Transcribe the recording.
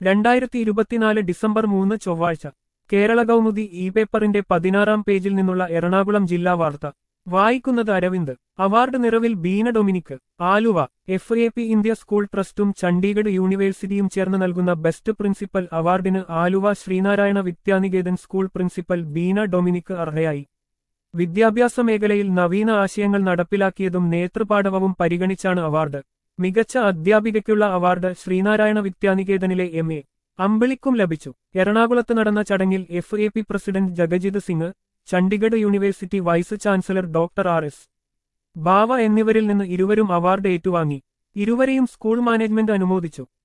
രണ്ടായിരത്തി ഇരുപത്തിനാല് ഡിസംബർ മൂന്ന് ചൊവ്വാഴ്ച കേരള കൗമുദി ഇ പേപ്പറിന്റെ പതിനാറാം പേജിൽ നിന്നുള്ള എറണാകുളം ജില്ലാ വാർത്ത വായിക്കുന്നത് അരവിന്ദ് അവാർഡ് നിറവിൽ Beena Dominic Aluva F A P India school ട്രസ്റ്റും ചണ്ഡീഗഡ് യൂണിവേഴ്സിറ്റിയും ചേർന്ന് നൽകുന്ന ബെസ്റ്റ് പ്രിൻസിപ്പൽ അവാർഡിന് Aluva Sreenarayana Vidyaniketan school principal Beena Dominic അർഹയായി വിദ്യാഭ്യാസ മേഖലയിൽ നവീന ആശയങ്ങൾ നടപ്പിലാക്കിയതും നേതൃപാടവവും പരിഗണിച്ചാണ് അവാർഡ് മികച്ച അധ്യാപികയ്ക്കുള്ള അവാർഡ് ശ്രീനാരായണ വിദ്യാനികേതനിലെ എം എ അമ്പിളിക്കും ലഭിച്ചു എറണാകുളത്ത് നടന്ന ചടങ്ങിൽ F A P president Jagjit Singh Chandigarh university vice chancellor doctor R S Bawa എന്നിവരിൽ നിന്ന് ഇരുവരും അവാർഡ് ഏറ്റുവാങ്ങി ഇരുവരെയും സ്കൂൾ മാനേജ്മെന്റ് അനുമോദിച്ചു